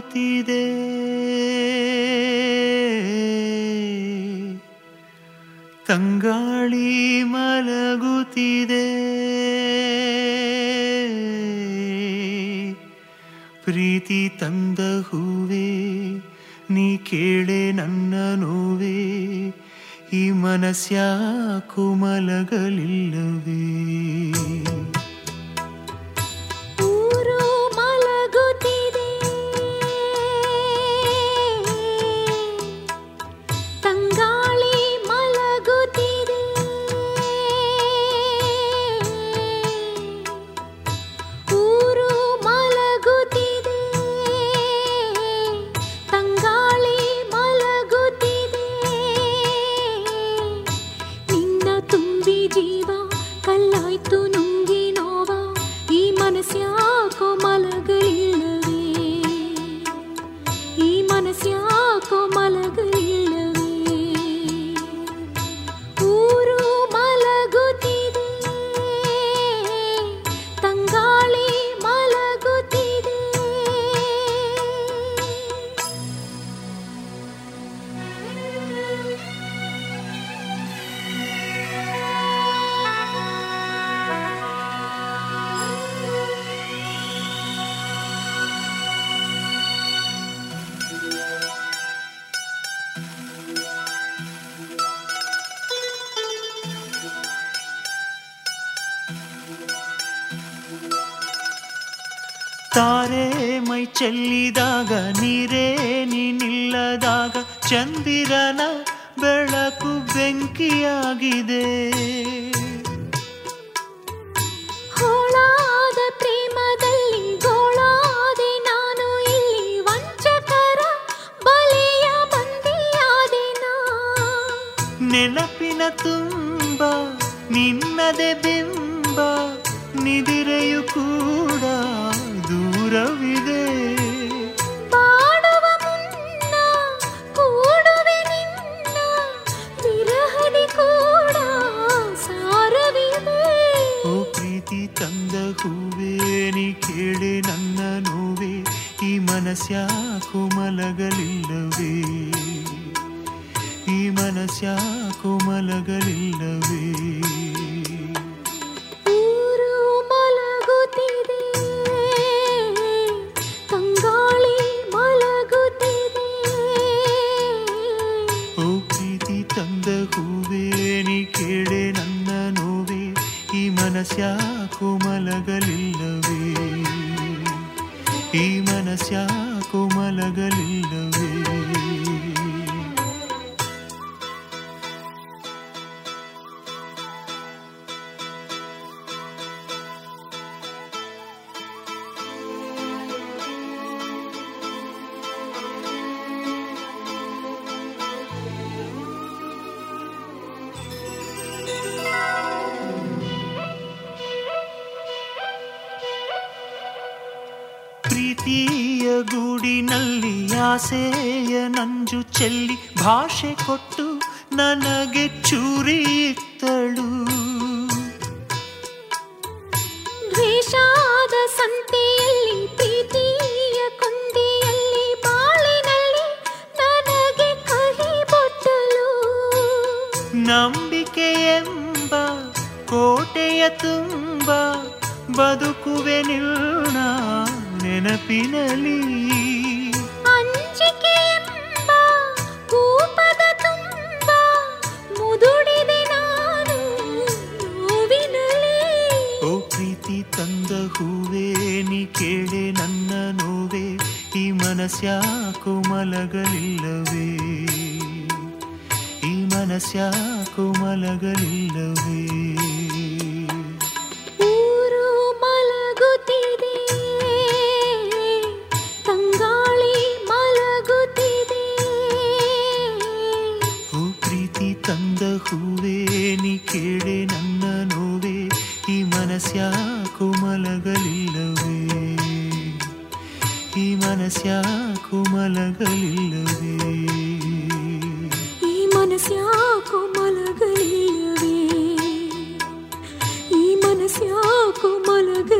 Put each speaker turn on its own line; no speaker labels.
ಮಲಗುತ್ತಿದೆ ತಂಗಾಳಿ ಮಲಗುತ್ತಿದೆ ಪ್ರೀತಿ ತಂದ ಹೂವೇ ನೀ ಕೇಳೆ ನನ್ನ ನೋವೇ ಈ ಮನಸ್ಯಾಕು ಮಲಗಲಿಲ್ಲವೇ
ಊರು ಮಲಗುತ್ತಿದೆ ತಂಗಾಳಿ ಮಲಗುತ್ತಿದೆ ಊರು ಮಲಗುತ್ತಿದೆ ತಂಗಾಳಿ ಮಲಗುತ್ತಿದೆ ನಿನ್ನ ತುಂಬಿ ಜೀವ ಕಲ್ಲಾಯ್ತು ನುಂಗಿ ನೋವ ಈ ಮನಸ್ಯಾಕೋ ಮಲಗಲಿಲ್ಲವೇ ಈ ಮನಸ್ಯಾಕೋ ಮಲಗಲಿಲ್ಲವೇ ಊರು ಮಲಗುತ್ತಿದೆ ತಂಗಾಳಿ ಮಲಗುತ್ತಿದೆ
ತಾರೆ ಮೈ ಚೆಲ್ಲಿದಾಗ ನೀರೇ ನಿಲ್ಲದಾಗ ಚಂದಿರನ ಬೆಳಕು ಬೆಂಕಿಯಾಗಿದೆ
ಹೋಳಾದ ಪ್ರೇಮದಲ್ಲಿ ಗೋಳಾದೆ ನಾನು ಇಲ್ಲಿ ವಂಚಕರ ಬಲೆಯ ಬಂದಿಯಾದೆ ನಾ
ನೆನಪಿನ ತುಂಬ ನಿನ್ನದೆ ಬಿಂಬ ನಿದಿರೆಯು ಕೂಡ ದೂರವಿದೆ
ಬಾಡುವ ಮುನ್ನ ಕೂಡುವೆ ನಿನ್ನ ವಿರಹದಿ ಕೂಡ ಸಾರವಿದೆ
ಓ ಪ್ರೀತಿ ತಂದ ಹೂವೇ ನೀ ಕೇಳೆ ನನ್ನ ನೋವೇ ಈ ಮನಸ್ಯಾಕು ಮಲಗಲಿಲ್ಲವೇ ಈ ಮನಸ್ಯಾಕು ಮಲಗಲಿಲ್ಲವೇ
ಊರು ಮಲಗುತ್ತಿದೆ ತಂಗಾಳಿ ಮಲಗುತ್ತಿದೆ
ಓ ಪ್ರೀತಿ ತಂದ ಹೂವೇ ನೀ ಕೇಳೆ ನನ್ನ ನೋವೇ ಈ ಮನಸ್ಯಾಕು ಮಲಗಲಿಲ್ಲವೇ ಈ ಮನಸ್ಯಾಕು ಮಲಗಲಿಲ್ಲವೇ ಪ್ರೀತಿಯ ಗೂಡಿನಲ್ಲಿ ಆಸೆಯ ನಂಜು ಚೆಲ್ಲಿ ಭಾಷೆ ಕೊಟ್ಟು ನನಗೆ ಚೂರಿತ್ತಳು
ದ್ವೇಷಾದ ಸಂತೆಯಲ್ಲಿ ಪ್ರೀತಿಯ ಕೊಂಡಿಯಲ್ಲಿ ಬಾಳಿನಲ್ಲಿ ನನಗೆ ಕಹಿ ಬೊಟ್ಟಲು
ನಂಬಿಕೆ ಎಂಬ ಕೋಟೆಯ ತುಂಬ ಬದುಕುವೆ ನಿಲ್ನ ನೆನಪಿನಲಿ
ಅಂಜಿಕೆ ಎಂಬ ಕೂಪದ ತುಂಬ ಮುದುಡಿದೆ ನಾನು ನೋವಿನಲ್ಲಿ
ಓ ಪ್ರೀತಿ ತಂದ ಹೂವೇ ನೀ ಕೇಳೆ ನನ್ನ ನೋವೇ ಈ ಮನಸ್ಯಾಕು ಮಲಗಲಿಲ್ಲವೇ ಈ ಮನಸ್ಯಾಕು ಮಲಗಲಿಲ್ಲವೇ
ಊರು ಮಲಗುತ್ತಿದೆ ತಂಗಾಳಿ ಮಲಗುತ್ತಿದೆ
ಓ ಪ್ರೀತಿ ತಂದ ಹೂವೇ ನೀ ಕೇಳೆ ನನ್ನ ನೋವೇ ಈ ಮನಸ್ಯಾಕು ಮಲಗಲಿಲ್ಲವೇ ಈ ಮನಸ್ಯಾಕು ಮಲಗಲಿಲ್ಲವೇ
ಈ ಮನಸ್ಯಾಕೋ ಮಲಗಲಿಲ್ಲವೇ ಈ ಮನಸ್ಯಾಕೋ ಮಲಗ